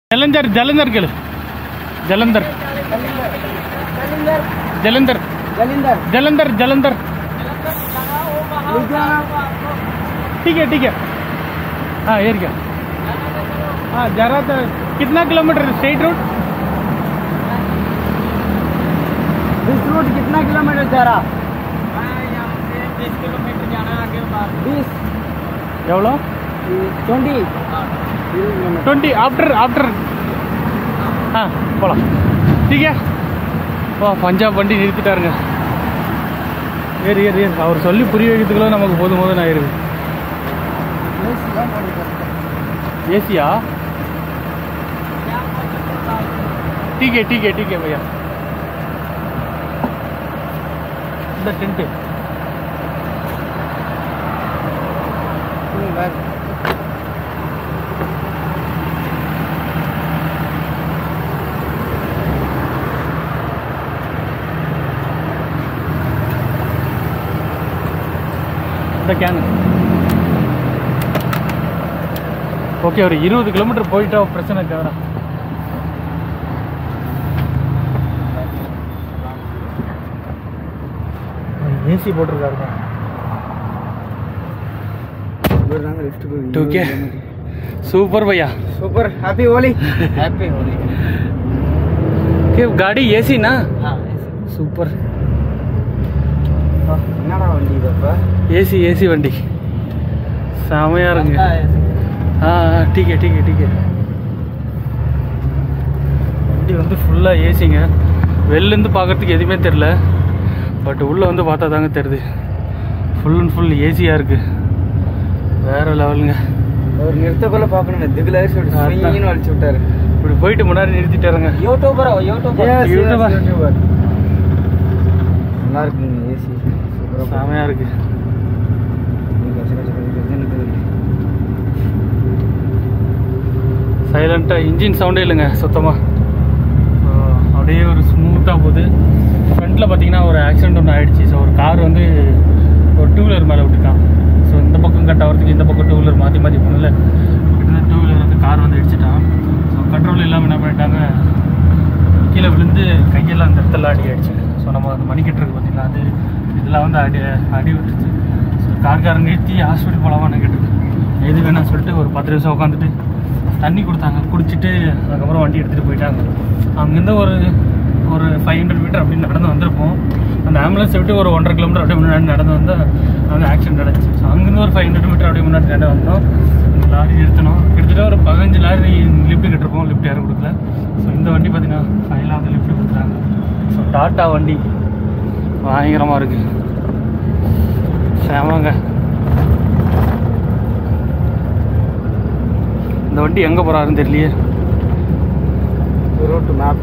ஜலந்தர் ஜலந்தர் கேளு ஜலந்தர் ஜலந்தர் जलिंदर ஜலந்தர் ஜலந்தர் ठीक है ठीक है हाँ एरिया हाँ जरा तो कितना kilometre straight route this route कितना किलोमीटर जा रहा बीस எவ்வளோ ट्वेंटी டுவெண்ட்டி ஆஃப்டர் ஆஃப்டர் ஆ போகலாம் டீக்கே வா பஞ்சாப் வண்டி நிறுத்திட்டாருங்க ஏறு ஏறு ஏறு அவர் சொல்லி புரிய வைக்கிறதுக்குள்ள நமக்கு போதும் போதும் ஆயிருக்கு ஏசியா ठीक है ठीक है ठीक है भैया இந்த டென்ட்டு இந்த கேனு ஓகே ஒரு இருபது கிலோமீட்டர் போயிட்டா பிரச்சனை தேவை ஏசி போட்டிருக்காருங்க टूके सुपर भैया super happy Holi happy Holi कि गाड़ी एसी ना सुपर என்னடா வண்டி இதப்ப ஏசி ஏசி வண்டி செமையா இருக்குங்க ஆ டீக்கே டீக்கே டீக்கே வண்டி வந்து ஃபுல்லாக ஏசிங்க வெளிலேருந்து பார்க்கறதுக்கு எதுவுமே தெரில பட் உள்ளே வந்து பார்த்தா தாங்க தெரியுது ஃபுல் அண்ட் ஃபுல் ஏசியாக இருக்குது வேறு லெவலுங்க ஒரு நிறுத்தக்குள்ள பார்க்கணும் திகில அதான். ஸ்விங்கின்னு வலிச்சு விட்டாரு இப்படி போயிட்டு முன்னாடி நிறுத்திட்டாருங்க யூடியூபர் யூடியூபர் Yes, YouTuber. நல்லா இருக்குங்க ஏசி செமையாக இருக்குது சைலண்ட்டாக இன்ஜின் சவுண்டே இல்லைங்க சுத்தமாக அப்படியே ஒரு ஸ்மூத்தாக போகுது ஃப்ரண்ட்டில் பார்த்தீங்கன்னா ஒரு ஆக்சிடென்ட் ஒன்று ஆயிடுச்சு ஸோ ஒரு கார் வந்து ஒரு டூ வீலர் மேலே விட்டுட்டான் ஸோ இந்த பக்கம் கட் ஆகிறதுக்கு இந்த பக்கம் டூ வீலர் மாற்றி மாற்றி பண்ணல கிட்டத்தட்ட டூ வீலர் வந்து கார் வந்து இடிச்சிட்டான் ஸோ கண்ட்ரோல் இல்லாமல் என்ன பண்ணிட்டாங்க கீழே விழுந்து கையெல்லாம் அந்த இடத்துல அடி ஆயிடுச்சு ஸோ நம்ம அந்த மணிக்கிட்டு இருக்கு பார்த்தீங்களா அது இதெல்லாம் வந்து அடி அடி விட்டுச்சு ஸோ கார்காரங்க நிறுத்தி ஹாஸ்பிட்டல் போகலாமான்னு கேட்டு எது வேணாம் சொல்லிட்டு ஒரு பத்து நிமிஷம் உட்காந்துட்டு தண்ணி கொடுத்தாங்க குடிச்சிட்டு அதுக்கப்புறம் வண்டி எடுத்துகிட்டு போயிட்டாங்க அங்கேருந்து ஒரு ஒரு ஃபைவ் ஹண்ட்ரட் மீட்டர் அப்படின்னு நடந்து வந்திருப்போம் அந்த ஆம்புலன்ஸ் விட்டு ஒரு ஒன்றரை கிலோமீட்டர் அப்படியே முன்னாடி நடந்து வந்தால் அந்த ஆக்சிடென்ட் நடந்துச்சு ஸோ அங்கேருந்து ஒரு ஃபைவ் ஹண்ட்ரட் மீட்டர் அப்படியே முன்னாடி நடந்து வந்தோம் அந்த லாரி நிறுத்தணும் கிட்டத்தட்ட ஒரு பதினஞ்சு லாரி லிஃப்ட் கட்டிருப்போம் லிஃப்ட் யாரும் கொடுக்கல ஸோ இந்த வண்டி பார்த்தீங்கன்னா ஃபைனலாக வந்து லிஃப்ட் கொடுத்துட்டாங்க ஸோ டாட்டா வண்டி பயங்கரமாக இருக்குது சேமாங்க இந்த வண்டி எங்கே போகிறாருன்னு தெரியலையே ரோட்டு மேப்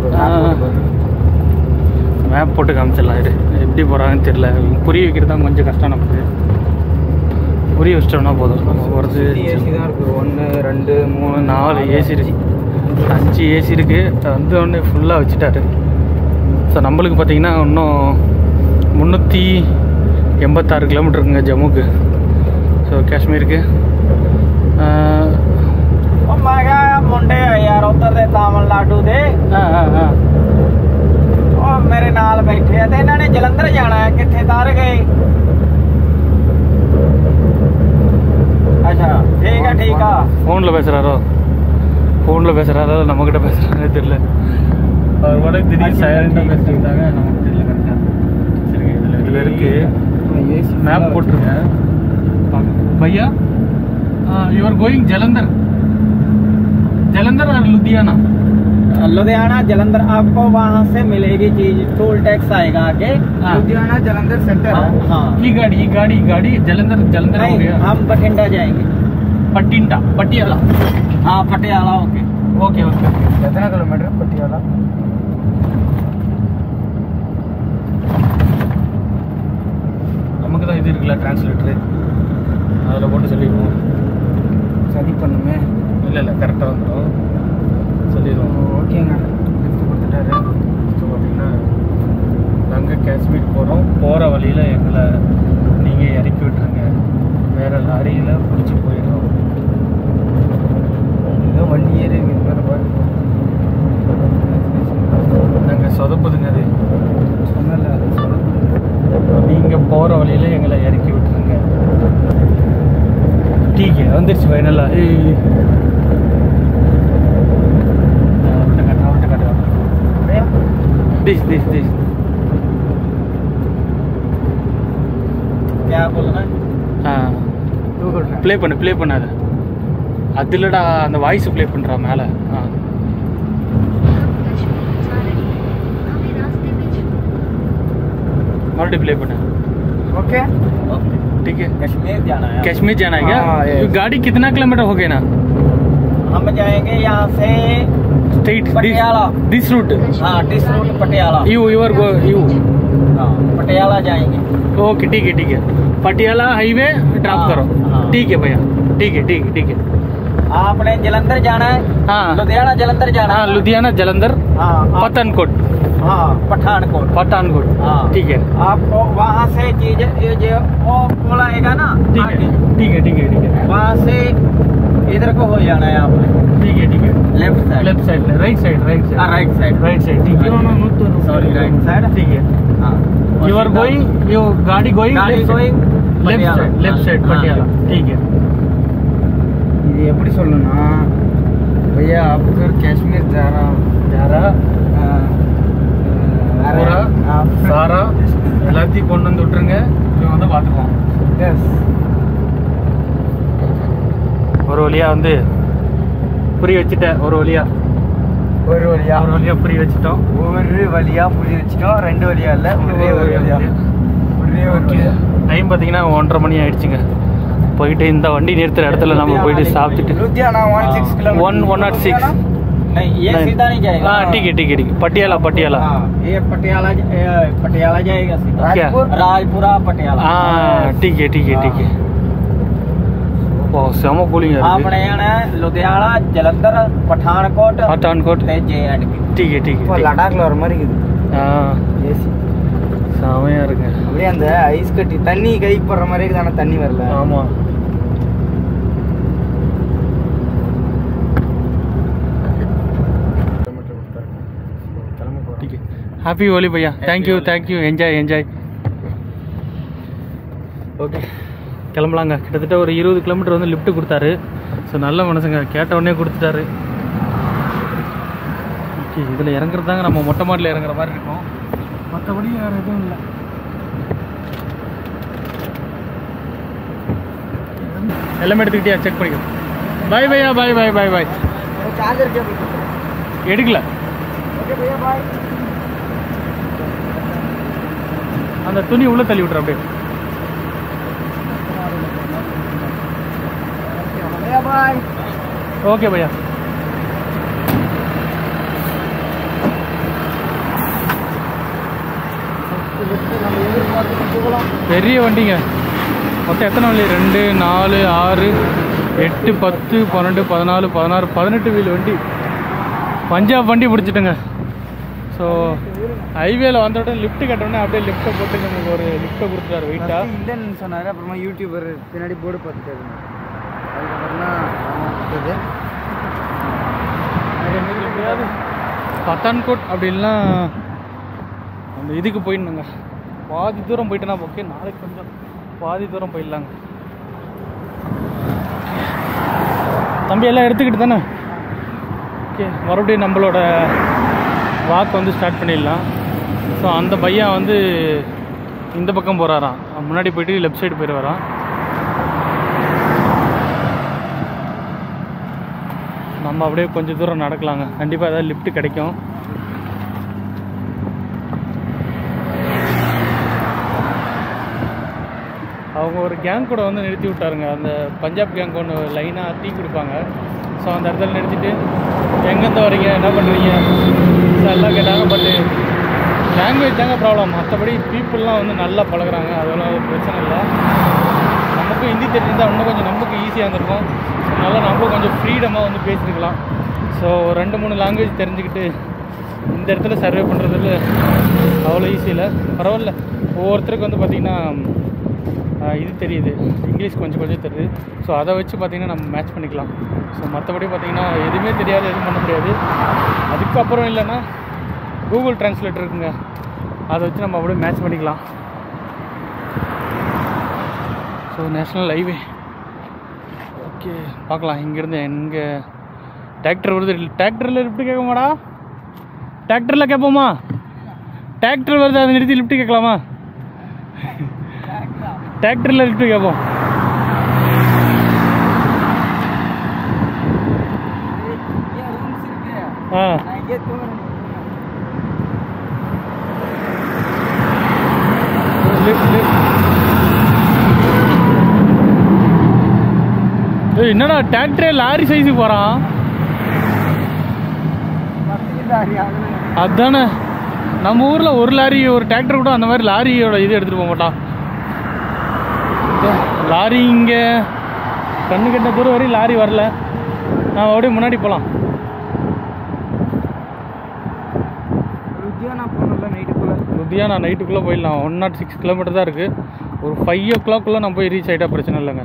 மேப் போட்டு காமிச்சிடலாம் இரு எப்படி போகிறாங்கன்னு தெரியல புரிய வைக்கிறது தான் கொஞ்சம் கஷ்டம் நமக்கு புரிய வச்சிட்டோம்னா போதும் நம்ம போகிறது ஏசி தான் இருக்கு ஒன்று ரெண்டு மூணு மூணு நாலு ஏசி இருக்கு அஞ்சு ஏசி இருக்குது வந்து ஒன்று ஃபுல்லாக வச்சுட்டாரு ஸோ நம்மளுக்கு பார்த்தீங்கன்னா இன்னும் முந்நூற்றி எண்பத்தாறு கிலோமீட்டர் இருக்குங்க ஜம்முக்கு ஸோ காஷ்மீருக்கு ஆஹ், ਉਹ ਮੈਂ ਕਿਹਾ ਮੁੰਡੇ ਯਾਰ ਉਧਰ ਦੇ ਤਾਮਿਲਨਾਡੂ ਦੇ ஆ ஆ ஆ ਉਹ ਮੇਰੇ ਨਾਲ ਬੈਠੇ ਆ ਤੇ ਇਹਨਾਂ ਨੇ ਜਲੰਧਰ ਜਾਣਾ ਹੈ ਕਿੱਥੇ ਤਾਰ ਗਏ ਅੱਛਾ ਠੀਕ ਆ ਠੀਕ ਆ ஃபோனில் பேசுகிறாரோ ஃபோனில் பேசுகிறாரோ நம்மக்கிட்ட பேசுகிறாரே தெரியல அவர் கூட திடீர் சைலண்டாக பேசிட்டாங்க நமக்கு தெரியல கரெக்டாக சரிங்க இதில் இதில் இருக்குது मैप போட்டிருக்கேன் भैया you are going Jalandhar Jalandhar और लुधियाना लुधियाना जलंधर आपको वहाँ से मिलेगी चीज टोल टैक्स आएगा आगे हाँ। लुधियाना जलंधर सेंटर हाँ ये गाड़ी ये गाड़ी गाड़ी जलंधर जलंधर हो नहीं गया हम बठिंडा जाएंगे पट्टिंटा पटियाला हाँ पटियाला ओके ओके ओके कितना किलोमीटर पटियाला நமக்கு தான் இது இருக்குல்ல டிரான்ஸ்லேட்டரு அதில் போட்டு சொல்லிடுவோம் சரி பண்ணுமே இல்லை இல்லை கரெக்டாக வந்துடும் சொல்லிடுவோம் ஓகேங்க லிஃப்ட் கொடுத்துட்டாரு ஸோ பார்த்தீங்கன்னா நாங்கள் காஷ்மீர் போகிறோம் போகிற வழியில் எங்களை நீங்கள் இறக்கி விட்டுருங்க வேறு லாரியில் பிடிச்சி போயிடும் ஏதோ வண்டி ஏறி இருக்கு இது மேலே பாரு வந்துருச்சு ஃபைனலாக ஏய் அவர்கிட்ட காட்டு அவர்கிட்ட காட்டு திஸ் திஸ் திஸ் क्या बोलना है ஆ ப்ளே பண்ணு ப்ளே பண்ணாத அதுலடா அந்த வாய்ஸ் ப்ளே பண்ணுறா மேலே ஆ मल्टी प्ले बना ओके ठीक है कश्मीर जाना है कश्मीर जाना है क्या हाँ, yes. ये गाड़ी कितना किलोमीटर हो गया ना हम जाएंगे यहाँ से स्ट्रेट पटियाला। दिस रूट हाँ this route Patiala you your go you हाँ पटियाला जाएंगे ओके ठीक है ठीक है पटियाला हाईवे ड्रॉप हाँ, करो हाँ। ठीक है भैया ठीक है ठीक है ठीक है आपने जलंधर जाना है हाँ लुधियाना जलंधर जाना हाँ है लुधियाना जलंधर हाँ आप- पठानकोट हाँ पठानकोट पठानकोट हाँ ठीक है आपको वहाँ से चीज ये जो वो पुल आएगा ना ठीक आगे, है ठीक है ठीक है ठीक है वहाँ से इधर को हो जाना है आपने ठीक है ठीक है left side left side right side right side हाँ राइट साइड राइट साइड ठीक है सॉरी राइट साइड ठीक है हाँ यू आर गोइंग यू गाड़ी गोइंग गाड़ी going left side left side Patiala ठीक है இது எப்படி சொல்லணும்னா भैया आपको कश्मीर जा रहा हूँ जा रहा பூரா சாரா எல்லாத்தையும் கொண்டு வந்து விட்டுருங்க இவங்க வந்து பார்த்துக்குவோம் ஒரு வழியா வந்து புரிய வச்சுட்டேன் ஒரு வழியா ஒரு வழியா ஒரு வழியா புரிய வச்சுட்டோம் ஒரு வழியா புரிய வச்சுட்டோம் ரெண்டு வழியா இல்ல ஒரே ஒரு வழியா ஒரே ஒரு வழியா டைம் பார்த்தீங்கன்னா ஒன்றரை மணி ஆயிடுச்சுங்க போயிட்டு இந்த வண்டி நிறுத்துற இடத்துல நம்ம போயிட்டு சாப்பிட்டுட்டு Ludhiana one six kilometre one one not six नहीं ये सीधा नहीं जाएगा हाँ ठीक है ठीक है ठीक है पटियाला पटियाला हाँ, ये पटियाला ये पटियाला जाएगा सीधा क्या? राजपुरा पटियाला हाँ ठीक है ठीक है ठीक है ஓ செம கூலிங்க आपने இருக்கு आना है Ludhiana Jalandhar Pathankot Pathankot J and K ठीक है ठीक है ठीक है லடாக்ல வர மாதிரி இருக்குது ஆ ஏசி செமையா இருக்கு அப்படியே அந்த ஐஸ் கட்டி தண்ணி கைக்கு போடுற மாதிரி இருக்குது ஆனா தண்ணி வரல ஆமா ठीक है हैप्पी होली भैया thank you thank you enjoy enjoy okay கிளம்பலாங்க கிட்டத்தட்ட ஒரு இருபது கிலோமீட்டர் வந்து லிஃப்ட் கொடுத்தாரு ஸோ நல்ல மனசுங்க கேட்ட உடனே கொடுத்துட்டாரு ஓகே இதில் இறங்குறது தாங்க நம்ம மொட்டை மாடியில் இறங்குற மாதிரி இருக்கும் மற்றபடி வேறு எதுவும் இல்லை எல்லாமே எடுத்துக்கிட்டியா செக் பண்ணிக்கோ பாய் பையா பாய் பாய் பாய் பாய் चार्जर क्या எடுக்கல ओके भैया बाय அந்த துணி உள்ள தள்ளி விட்ரு அப்படியே भैया बाय ஓகே பையா நம்ம எதிர்பார்த்து போகலாம் பெரிய வண்டிங்க மொத்தம் எத்தனை வண்டி ரெண்டு நாலு ஆறு எட்டு பத்து பன்னெண்டு பதினாலு பதினாறு பதினெட்டு வீல் வண்டி பஞ்சாப் வண்டி பிடிச்சிட்டுங்க ஸோ ஹைவேல வந்த உடனே லிஃப்ட் கட்டோடனே அப்படியே லிஃப்ட்டை போட்டு நமக்கு ஒரு லிஃப்ட்டை கொடுத்துட்டாரு வெயிட்டா இல்லைன்னு சொன்னாரு அப்புறமா யூடியூபர் பின்னாடி போர்டு பார்த்துட்டாரு அதுக்கப்புறம் தான் பார்த்தது பத்தான்கோட் அப்படின்னா அந்த இதுக்கு போயிடணுங்க பாதி தூரம் போயிட்டேன்னா ஓகே நாளைக்கு கொஞ்சம் பாதி தூரம் போயிடலாங்க தம்பி எல்லாம் எடுத்துக்கிட்டு தானே ஓகே மறுபடியும் நம்மளோட வாக் வந்து ஸ்டார்ட் பண்ணிடலாம் ஸோ அந்த பையன் வந்து இந்த பக்கம் போகிறாராம் முன்னாடி போயிட்டு லெஃப்ட் சைடு போயிடுவாராம் நம்ம அப்படியே கொஞ்சம் தூரம் நடக்கலாங்க கண்டிப்பாக ஏதாவது லிஃப்ட் கிடைக்கும் அவங்க ஒரு கேங் கூட வந்து நிறுத்தி விட்டாருங்க அந்த பஞ்சாப் கேங் ஒன்று லைனாக டீ கொடுப்பாங்க ஸோ அந்த இடத்துல நிறுத்திட்டு எங்கேருந்து வரீங்க என்ன பண்ணுறீங்க ஸோ எல்லாம் கேட்டாங்க பட்டு லாங்குவேஜ் தாங்க ப்ராப்ளம் மற்றபடி பீப்புளெலாம் வந்து நல்லா பழகுறாங்க அதெல்லாம் ஒரு பிரச்சனை இல்லை நமக்கும் ஹிந்தி தெரிஞ்சிருந்தால் இன்னும் கொஞ்சம் நமக்கு ஈஸியாக இருந்திருக்கும் அதனால் நம்மளும் கொஞ்சம் ஃப்ரீடமாக வந்து பேசியிருக்கலாம் ஸோ ரெண்டு மூணு லாங்குவேஜ் தெரிஞ்சுக்கிட்டு இந்த இடத்துல சர்வே பண்ணுறதுல அவ்வளோ ஈஸி இல்லை பரவாயில்ல ஒவ்வொருத்தருக்கு வந்து பார்த்திங்கன்னா ஆஹ், இது தெரியுது இங்கிலீஷ் கொஞ்சம் கொஞ்சம் தெரியுது ஸோ அதை வச்சு பார்த்திங்கன்னா நம்ம மேட்ச் பண்ணிக்கலாம் ஸோ மற்றபடி பார்த்திங்கன்னா எதுவுமே தெரியாது எதுவும் பண்ண முடியாது அதுக்கப்புறம் இல்லைன்னா கூகுள் டிரான்ஸ்லேட்டர் இருக்குங்க அதை வச்சு நம்ம அப்படியே மேட்ச் பண்ணிக்கலாம் ஸோ நேஷ்னல் ஹைவே ஓகே பார்க்கலாம் இங்கேருந்து எங்கே டிராக்டர் வருது டிராக்டரில் லிஃப்ட் கேட்குமாடா டிராக்டரில் கேட்போமா டிராக்டர் வருது அதை நிறுத்தி லிஃப்ட் கேட்கலாமா டிராக்டரில் லிஃப்ட் கேட்போம் ये रूम्स இருக்கு ஆ நான் இங்கே தூங்குறேன் லிஃப்ட் லிஃப்ட் ஏய் என்னடா டிராக்டரே லாரி சைஸுக்கு போகிறான் பத்திரிதாரி ஆகணும் அதானே நம்ம ஊரில் ஒரு லாரி ஒரு டிராக்டர் கூட அந்த மாதிரி லாரியோட இது எடுத்துகிட்டு போக மாட்டான் இதோ, லாரி இங்கே கண்ணு கெட்ட தூரம் வரையும் லாரி வரல நான் அப்படியே முன்னாடி போகலாம் லுத்தியானா போகணும்ல நைட்டுக்குள்ள லுதியானா நைட்டுக்குள்ளே போயிடலாம் ஒன் நாட் சிக்ஸ் கிலோமீட்டர் தான் இருக்குது ஒரு ஃபைவ் ஓ கிளாக்குள்ளே நம்ம போய் ரீச் ஆகிட்டா பிரச்சனை இல்லைங்க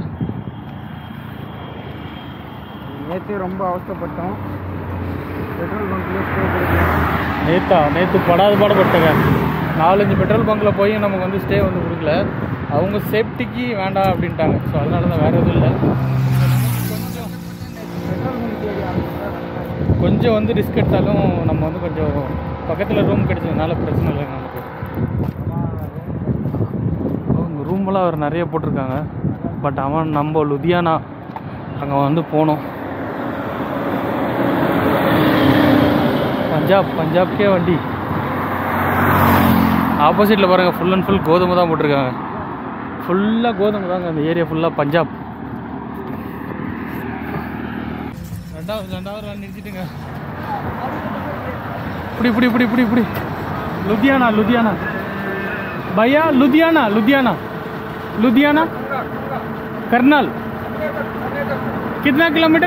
நேற்று ரொம்ப அவஸ்தைப்பட்டோம் பெட்ரோல் பங்க்லேயே ஸ்டே கொடுக்கலாம் நேத்தா நேற்று படாத பாடுபட்டங்க நாலஞ்சு பெட்ரோல் பங்க்கில் போய் நமக்கு வந்து ஸ்டே வந்து கொடுக்கல அவங்க சேஃப்டிக்கு வேண்டாம் அப்படின்ட்டாங்க ஸோ அதனால தான் வேறு எதுவும் இல்லை பெட்ரோல் பங்க் ஏரியா கொஞ்சம் வந்து ரிஸ்க் எடுத்தாலும் நம்ம வந்து கொஞ்சம் பக்கத்தில் ரூம் கிடைச்சதுனால பிரச்சனை இல்லைங்க நமக்கு அவங்க ரூமெல்லாம் அவர் நிறைய போட்டிருக்காங்க பட் அவன் நம்ம லுதியானா அங்கே வந்து போனோம் பஞ்சாப் பஞ்சாப்க்கே வண்டி ஆப்போசிட்டில் பாருங்கள் ஃபுல் அண்ட் ஃபுல் கோதுமை தான் போட்டிருக்காங்க ஃபுல்லாக கோதுமை தாங்க அந்த ஏரியா ஃபுல்லாக பஞ்சாப் ரெண்டாவது ரெண்டாவது ரன் நிறுத்திட்டுங்க இப்படி இப்படி இப்படி இப்படி இப்படி லுதியானா லுதியானா भैया लुधियाना लुधियाना लुधियाना करनाल कितना किलोमीटर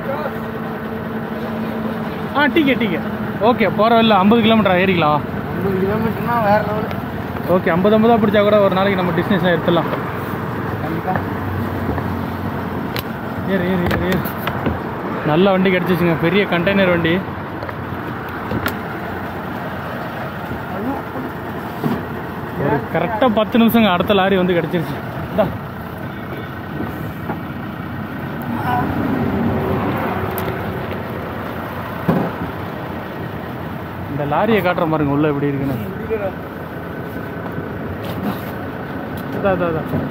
ஆ டீக்கே டீக்கே ஓகே போகிற வழியில் ஐம்பது கிலோமீட்டர் ஏறிக்கலாம் ஐம்பது கிலோமீட்டர்னா வேற லெவல் ஓகே ஐம்பது ஐம்பதாக பிடிச்சா கூட ஒரு நாளைக்கு நம்ம டெஸ்டினேஷன் எடுத்துடலாம் கண்டிப்பாக ஏறு ஏறு ஏறு ஏறு நல்ல வண்டி கிடச்சிச்சுங்க பெரிய கண்டெய்னர் வண்டி ஒரு கரெக்டாக பத்து நிமிஷங்க அடுத்த லாரி வந்து கிடச்சிருச்சு இந்தா இந்த லாரியை காட்டுற பாருங்க உள்ள எப்படி இருக்குன்னு அதான் அதான் அதான்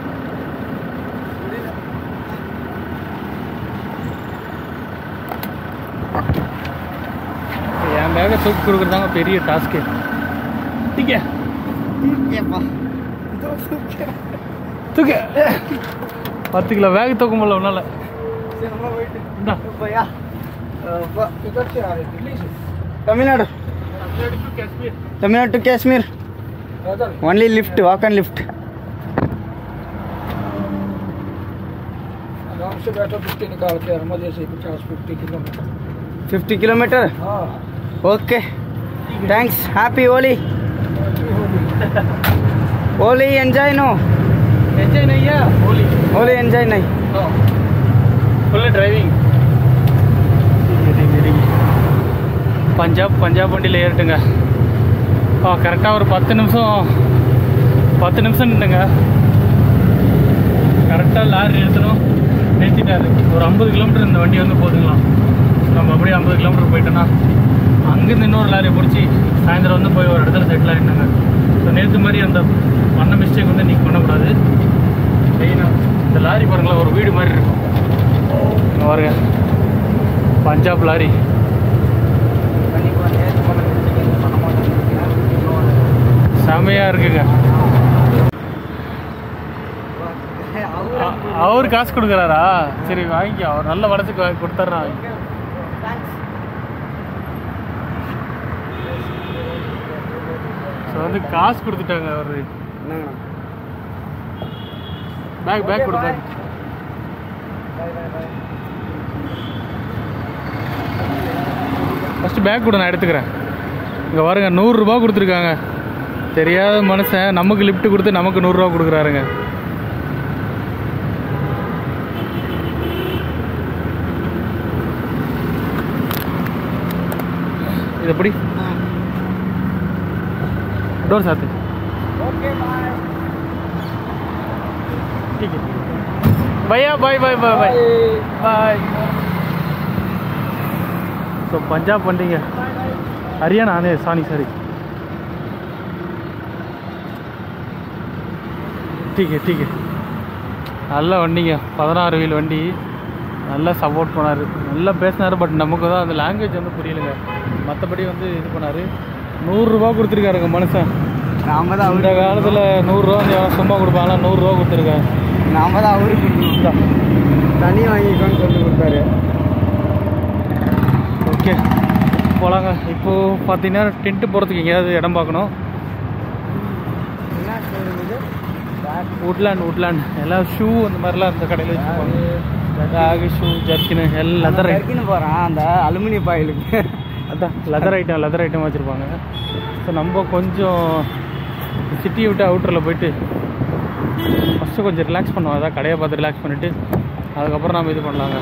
என் பேக்கை தூக்கி கொடுக்குறதாங்க பெரிய டாஸ்க்கு தூக்க ஏப்பா தூக்க பத்து கிலோ பேக் தூக்க முடியல உன்னால சரி நம்ம போயிட்டு இந்தா भैया किधर से आ रहे दिल्ली से Tamil Nadu Tamil Nadu to Kashmir only lift walk and lift आराम से बैठो फिफ्टी निकाल के मजे से पचास फिफ्टी किलोमीटर फिफ्टी किलोमीटर हाँ okay thanks happy Holi Holi enjoy no enjoy நையா ஹோலி होली एंजॉय नहीं ஃபுல்லு டிரைவிங் பஞ்சாப் பஞ்சாப் வண்டியில் ஏறிட்டுங்க ஆ கரெக்டாக ஒரு பத்து நிமிஷம் பத்து நிமிஷம் நின்றுங்க கரெக்டாக லாரி நிறுத்தணும் நிறுத்திட்டாரு ஒரு ஐம்பது கிலோமீட்டர் இந்த வண்டி வந்து போதுங்களாம் நம்ம அப்படியே ஐம்பது கிலோமீட்டர் போயிட்டோன்னா அங்கேருந்து இன்னொரு லாரியை பிடிச்சி சாயந்தரம் வந்து போய் ஒரு இடத்துல செட்டில் ஆகிட்டாங்க ஸோ நேற்று மாதிரி அந்த பண்ண மிஸ்டேக் வந்து நீங்கள் பண்ணக்கூடாது மெயினாக இந்த லாரி பாருங்களேன் ஒரு வீடு மாதிரி இருக்கும் இங்க பாருங்க பஞ்சாப் லாரி செமையாக இருக்குங்க அ- அவர் காசு கொடுக்குறாரா சரி வாங்கிக்கோ அவர் நல்ல வடத்துக்கு வாங்கி கொடுத்துட்றான் ஸோ வந்து காசு கொடுத்துட்டாங்க அவர் பேக் பேக் கொடுப்பாரு ஃபஸ்ட்டு பேக் கொடு நான் எடுத்துக்கிறேன் இங்கே பாருங்க நூறுரூபா கொடுத்துருக்காங்க தெரியாத மனுஷன் நமக்கு லிஃப்ட் கொடுத்து நமக்கு நூறுரூவா கொடுக்குறாருங்க இது எப்படி டோர் சாத்து ओके बाय ठीक है பையா பாய் பாய் பாய் பாய் பாய் ஸோ பஞ்சாப் வண்டிங்க ஹரியானா அதே சாரி சாரி டீக்கு டீக்கு நல்ல வண்டிங்க பதினாறு வீல் வண்டி நல்லா சப்போர்ட் பண்ணார் நல்லா பேசினார் பட் நமக்கு தான் அந்த லாங்குவேஜ் வந்து புரியலைங்க மற்றபடி வந்து இது பண்ணார் நூறுரூவா கொடுத்துருக்காருங்க மனுஷன் நாம தான் இந்த காலத்தில் நூறுரூவா வந்து சும்மா கொடுப்பாங்களா நூறுரூவா கொடுத்துருக்காரு நாம தான் அவருக்கு கொடுக்கணும். தண்ணி வாங்கிக்கோன்னு சொல்லி கொடுத்தாரு ஓகே போகலாங்க இப்போது பார்த்தீங்கன்னா டென்ட்டு போகிறதுக்கு எங்கேயாவது இடம் பார்க்கணும் என்ன showroom இது? உட்லேண்ட் உட்லேண்ட் எல்லாம் ஷூ அந்த மாதிரிலாம் இந்த கடையில் வச்சுருப்பாங்க பேகு ஷூ ஜர்க்கின் எல்லாம் லெதர் ஐட்டம் ஜர்க்கின்னு போறான் அந்த அலுமினியம் பாயிலுக்கு அதான் லெதர் ஐட்டம் லெதர் ஐட்டம் வச்சுருப்பாங்க ஸோ நம்ம கொஞ்சம் சிட்டியை விட்டு அவுட்டரில் போயிட்டு ஃபஸ்ட்டு கொஞ்சம் ரிலாக்ஸ் பண்ணுவோம் அதான் கடையை பார்த்து ரிலாக்ஸ் பண்ணிவிட்டு அதுக்கப்புறம் நம்ம இது பண்ணலாங்க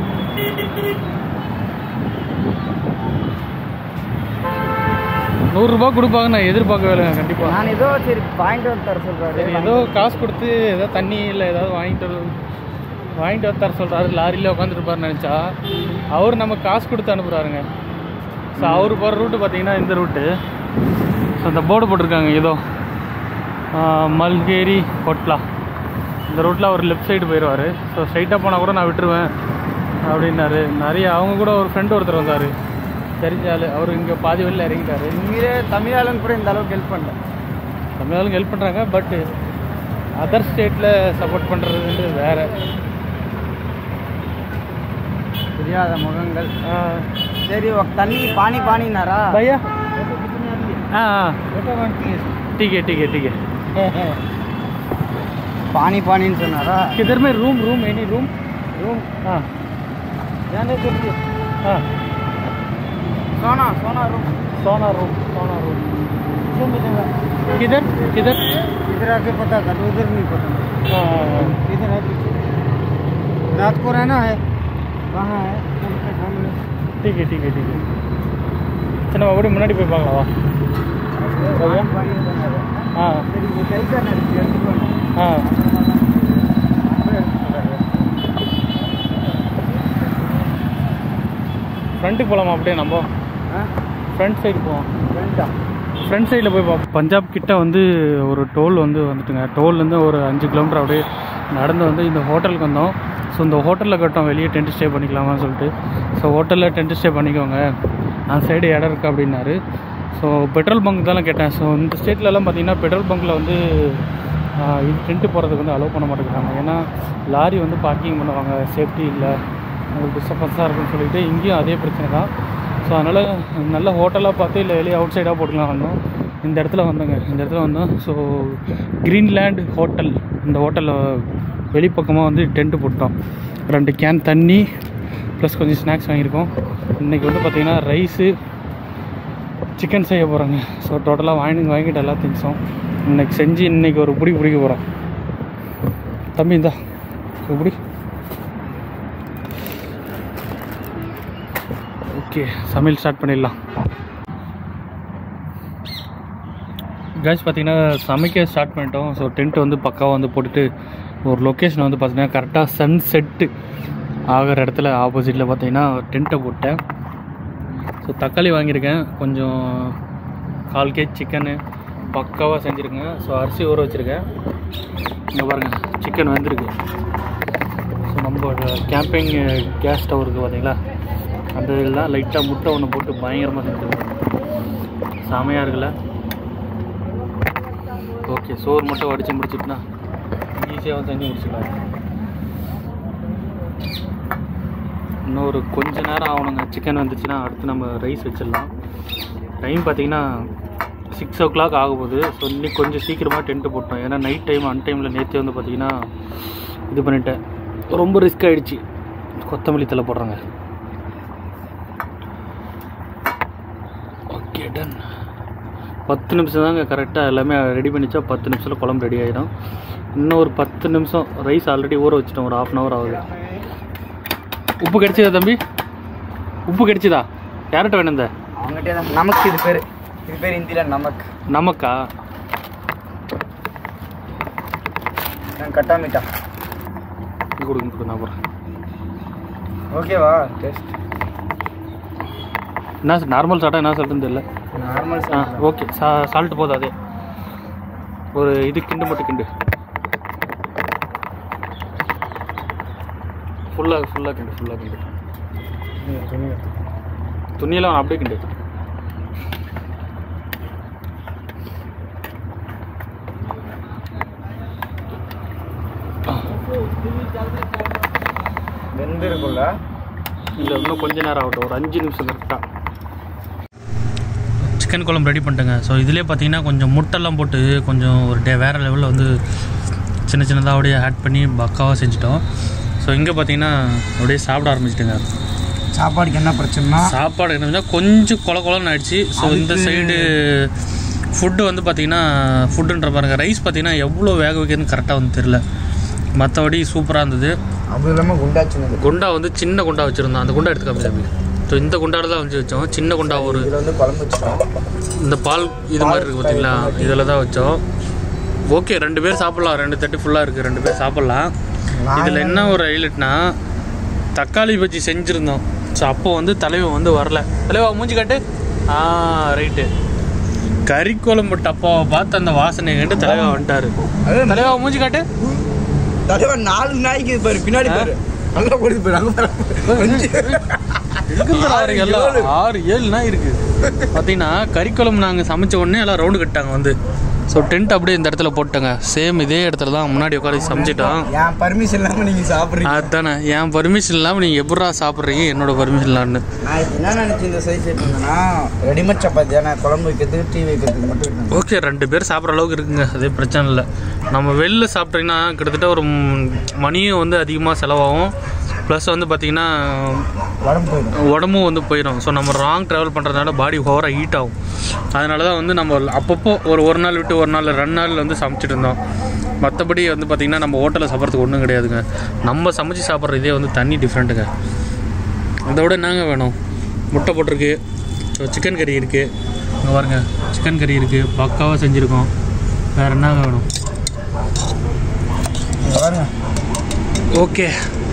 நூறுரூபா கொடுப்பாங்க நான் எதிர்பார்க்கவே இல்லைங்க கண்டிப்பாக நான் ஏதோ சரி பாயிண்ட் வந்து தர சொல்றாரு சரி ஏதோ காசு கொடுத்து ஏதோ தண்ணி இல்லை ஏதாவது வாங்கிட்டு வர- வாங்கிட்டு வந்து தர சொல்கிறாரு லாரியில் உட்காந்துருப்பாருன்னு நினச்சா அவர் நம்ம காசு கொடுத்து அனுப்புகிறாருங்க ஸோ அவர் போகிற ரூட்டு பார்த்தீங்கன்னா இந்த ரூட்டு ஸோ இந்த போர்டு போட்டிருக்காங்க ஏதோ ஆஹ், மல்கேரி கொட்லா இந்த ரூட்டில் அவர் லெஃப்ட் சைடு போயிடுவார் ஸோ ஸ்ட்ரைட்டாக போனால் கூட நான் விட்டுருவேன் அப்படின்னாரு நிறைய அவங்க கூட ஒரு ஃப்ரெண்டு ஒருத்தர் வந்தார் தெரிஞ்ச ஆள் அவர் இங்கே பாதி வெளியில் இறங்கிட்டாரு உண்மையிலே தமிழ் ஆளுங்க கூட இந்த அளவுக்கு ஹெல்ப் பண்ணல தமிழாளுங்க ஹெல்ப் பண்ணுறாங்க பட் அதர் ஸ்டேட்டில் சப்போர்ட் பண்ணுறதுன்றது வேறு தெரியாத முகங்கள் சரி ஒரு தண்ணி பானி பானினாரா भैया हाँ हाँ ठीक है ठीक है ठीक है பானி பானின்னு சொன்னாரா किधर में room room any room room हाँ जाने के लिए हाँ सोना सोना रूम सोना रूम सोना रूम जो मिलेगा किधर किधर इधर आके पता कर उधर नहीं पता हाँ हाँ, हाँ इधर है पीछे रात को रहना है वहाँ है पुल के सामने ठीक है ठीक है ठीक है சரி நம்ம அப்படியே முன்னாடி போய் பார்க்கலாம் வா भैया पानी சொன்னாரு. ஆ சரி இங்க கை தான் இருக்கு எடுத்துட்டு வாங்க. ஆ அப்புறம் எடுத்துட்டு வராரு. ஃப்ரண்ட்டுக்கு போகலாமா அப்படியே நம்ம ஆ? ஃப்ரண்ட் சைடு போவோம் வேண்டாம் ஃப்ரண்ட் சைடில் போய் பார்ப்போம் பஞ்சாப் கிட்ட வந்து ஒரு டோல் வந்து வந்துட்டுங்க டோல்லேருந்து ஒரு அஞ்சு கிலோமீட்டர் அப்படியே நடந்து வந்து இந்த ஹோட்டலுக்கு வந்தோம் ஸோ இந்த ஹோட்டலில் கட்டோம் வெளியே டென்ட் ஸ்டே பண்ணிக்கலாமான்னு சொல்லிட்டு ஸோ ஹோட்டலில் டென்ட் ஸ்டே பண்ணிக்கோங்க அந்த சைடு இடம் இருக்குது அப்படின்னாரு ஸோ பெட்ரோல் பங்க் தான் கேட்டேன் ஸோ இந்த ஸ்டேட்லலாம் பார்த்தீங்கன்னா பெட்ரோல் பங்க்கில் வந்து ஆஹ், இது டென்ட்டு போகிறதுக்கு வந்து அலோவ் பண்ண மாட்டேங்கிறாங்க ஏன்னா லாரி வந்து பார்க்கிங் பண்ணுவாங்க சேஃப்டி இல்லை உங்களுக்கு டிஸ்டர்பன்ஸாக இருக்குன்னு சொல்லிட்டு இங்கேயும் அதே பிரச்சனை தான் ஸோ அதனால் நல்ல ஹோட்டலாக பார்த்து இல்லை வெளியே அவுட் சைடாக போட்டுக்கலாம் வந்தோம் இந்த இடத்துல வந்தோங்க இந்த இடத்துல வந்தோம் ஸோ கிரீன்லேண்ட் ஹோட்டல் இந்த ஹோட்டலில் வெளிப்பக்கமாக வந்து டென்ட்டு போட்டோம் ரெண்டு கேன் தண்ணி ப்ளஸ் கொஞ்சம் ஸ்நாக்ஸ் வாங்கியிருக்கோம் இன்றைக்கி வந்து பார்த்திங்கன்னா ரைஸு சிக்கன் செய்ய போகிறோங்க ஸோ டோட்டலாக வாங்கி வாங்கிட்டு எல்லா திங்ஸும் இன்னைக்கு செஞ்சு இன்னைக்கு ஒரு பிடி பிடிக்க போகிறோம் தம்பி இந்தா ஒரு பிடி ஓகே சமையல் ஸ்டார்ட் பண்ணிடலாம் கேஸ் பார்த்தீங்கன்னா சமைக்க ஸ்டார்ட் பண்ணிட்டோம் ஸோ டென்ட் வந்து பக்காவாக வந்து போட்டுட்டு ஒரு லொக்கேஷன் வந்து பார்த்தீங்கன்னா கரெக்டாக சன் செட்டு ஆகிற இடத்துல ஆப்போசிட்டில் பார்த்தீங்கன்னா டென்ட்டை போட்டேன் ஸோ தக்காளி வாங்கியிருக்கேன் கொஞ்சம் கால் கேஜ் சிக்கனு பக்காவாக செஞ்சுருக்கேன் ஸோ அரிசி ஊற வச்சுருக்கேன் இங்கே பாருங்கள் சிக்கன் வந்திருக்கு ஸோ நம்ம கேம்பிங் கேஸ் ஸ்டவ் இருக்குது பார்த்தீங்களா அந்த இதெல்லாம் லைட்டாக முட்டை ஒன்று போட்டு பயங்கரமாக செஞ்சுருக்கேன் செமையாக இருக்குல்ல ஓகே சோறு மட்டும் வடித்து முடிச்சிட்டுனா ஈஸியாக செஞ்சு முடிச்சுக்கலாம் இன்னும் ஒரு கொஞ்ச நேரம் ஆகணுங்க சிக்கன் வந்துச்சுன்னா அடுத்து நம்ம ரைஸ் வச்சிடலாம் டைம் பார்த்தீங்கன்னா சிக்ஸ் ஓ கிளாக் ஆக போகுது ஸோ இன்னைக்கு கொஞ்சம் சீக்கிரமாக டென்ட்டு போட்டோம் ஏன்னா நைட் டைம் அன் டைமில் நேற்று வந்து பார்த்தீங்கன்னா இது பண்ணிட்டேன் ரொம்ப ரிஸ்க் ஆகிடுச்சு கொத்தமல்லி தலை போடுறாங்க ஓகே டன் பத்து நிமிஷம் தாங்க கரெக்டாக எல்லாமே ரெடி பண்ணிச்சா பத்து நிமிஷத்தில் குழம்பு ரெடி ஆகிடும் இன்னும் ஒரு பத்து நிமிஷம் ரைஸ் ஆல்ரெடி ஊற வச்சிட்டோம் ஒரு ஆஃப் அன் ஹவர் ஆகுது உப்பு கிடைச்சதா தம்பி உப்பு கிடைச்சதா யார்கிட்ட வேணும் இந்த அவங்ககிட்ட தான் நமக்கு இது பேர் இது பேர் ஹிந்தியில் நமக்கு நமக்கா நான் கட்டா மீட்டா கொடுங்க கொடுங்க நான் போகிறேன் ஓகேவா டெஸ்ட் என்ன நார்மல் சாப்பிட்டா என்ன சாப்பிட்டுன்னு தெரியல நார்மல் ஆ ஓகே சா சால்ட் போதும் அதே ஒரு இது கிண்டு மட்டும் கிண்டு ஃபுல்லாக ஃபுல்லாக கிண்டு ஃபுல்லாக கிண்டு துணியெல்லாம் அப்படியே கிண்டு வெந்திருக்குல்ல இல்லை இன்னும் கொஞ்ச நேரம் ஆகட்டும் ஒரு அஞ்சு நிமிஷம் கரெக்டாக சிக்கன் குழம்பு ரெடி பண்ணிட்டேங்க ஸோ இதிலே பார்த்தீங்கன்னா கொஞ்சம் முட்டைலாம் போட்டு கொஞ்சம் ஒரு டே வேறு லெவலில் வந்து சின்ன சின்னதாக அப்படியே ஆட் பண்ணி பக்காவாக செஞ்சுட்டோம் ஸோ இங்கே பார்த்தீங்கன்னா அப்படியே சாப்பிட ஆரம்பிச்சிட்டுங்க சாப்பாடுக்கு என்ன பிரச்சனைனா சாப்பாடு என்ன கொஞ்சம் கொல கொலன்னு ஆயிடுச்சு ஸோ இந்த சைடு ஃபுட்டு வந்து பார்த்தீங்கன்னா ஃபுட்டுன்ற பாருங்க ரைஸ் பார்த்தீங்கன்னா எவ்வளோ வேக வைக்கிறதுன்னு கரெக்டாக வந்து தெரில மற்றபடி சூப்பராக இருந்தது அது இல்லாமல் குண்டாச்சுனது குண்டா வந்து சின்ன குண்டா வச்சுருந்தோம் அந்த குண்டா எடுத்து காமி தம்பி ஸோ இந்த குண்டால தான் வச்சு வச்சோம் சின்ன குண்டா ஒரு இதில் வந்து குழம்பு வச்சிட்டோம் இந்த பால் இது மாதிரி இருக்குது பார்த்தீங்களா இதில் தான் வச்சோம் ஓகே ரெண்டு பேர் சாப்பிட்லாம் ரெண்டு தட்டு ஃபுல்லாக இருக்குது ரெண்டு பேர் சாப்பிட்லாம் இதில் என்ன ஒரு ஹைலைட்னா தக்காளி பஜ்ஜி செஞ்சுருந்தோம் ஸோ அப்போ வந்து தலைவன் வந்து வரல தலைவா மூஞ்சி காட்டு ஆ ரைட்டு கறி குழம்பு டப்பாவை பார்த்து அந்த வாசனை கண்டு தலைவா வந்துட்டாரு தலைவா மூஞ்சி காட்டு தலைவன் நாலு நாய்க்கு பாரு பின்னாடி பாரு நல்லா போடுது பாரு அங்கே பாரு இருக்குதுடா அவருக்கு எல்லாம் ஆறு ஏழு நாய் இருக்கு பார்த்தீங்கன்னா கறிக்குழம்பு நாங்கள் சமைச்ச உடனே எல்லாம் ரவுண்டு கட்டாங்க வந்து ஸோ டென்ட் அப்படியே இந்த இடத்துல போட்டோங்க சேம் இதே இடத்துல தான் முன்னாடி உட்காந்து சமைச்சிட்டோம் என் பர்மிஷன் இல்லாமல் நீங்கள் சாப்பிட்றீங்க அதானே என் பர்மிஷன் இல்லாமல் நீங்கள் எப்படா சாப்பிட்றீங்க என்னோட பர்மிஷன் இல்லான்னு நான் இப்ப என்ன நினச்சி இந்த சைஸ் பண்ணேன்னா ரெடிமேட் சப்பாத்தி தானே குழம்பு வைக்கிறதுக்கு டீ வைக்கிறதுக்கு மட்டும் இருக்கணும் ஓகே ரெண்டு பேர் சாப்பிட்ற அளவுக்கு இருக்குங்க அதே பிரச்சனை இல்லை நம்ம வெளில சாப்பிட்டீங்கன்னா கிட்டத்தட்ட ஒரு ம், மணியும் வந்து அதிகமாக செலவாகும் ப்ளஸ் வந்து பார்த்திங்கன்னா உடம்பு போயிடும் உடம்பும் வந்து போயிடும் ஸோ நம்ம ராங் ட்ராவல் பண்ணுறதுனால பாடி ஓவராக ஹீட் ஆகும் அதனால தான் வந்து நம்ம அப்பப்போ ஒரு ஒரு நாள் விட்டு ஒரு நாள் ரெண்டு நாள் வந்து சமைச்சிட்டு இருந்தோம் மற்றபடி வந்து பார்த்திங்கன்னா நம்ம ஹோட்டலில் சாப்பிட்றதுக்கு ஒன்றும் கிடையாதுங்க நம்ம சமைச்சு சாப்பிட்ற இதே வந்து தண்ணி டிஃப்ரெண்ட்டுங்க அதை விட என்னங்க வேணும் முட்டை போட்டிருக்கு ஸோ சிக்கன் கறி இருக்குது இங்கே பாருங்க சிக்கன் கறி இருக்குது பக்காவாக செஞ்சுருக்கோம் வேறு என்னங்க வேணும் இங்க பாருங்க ஓகே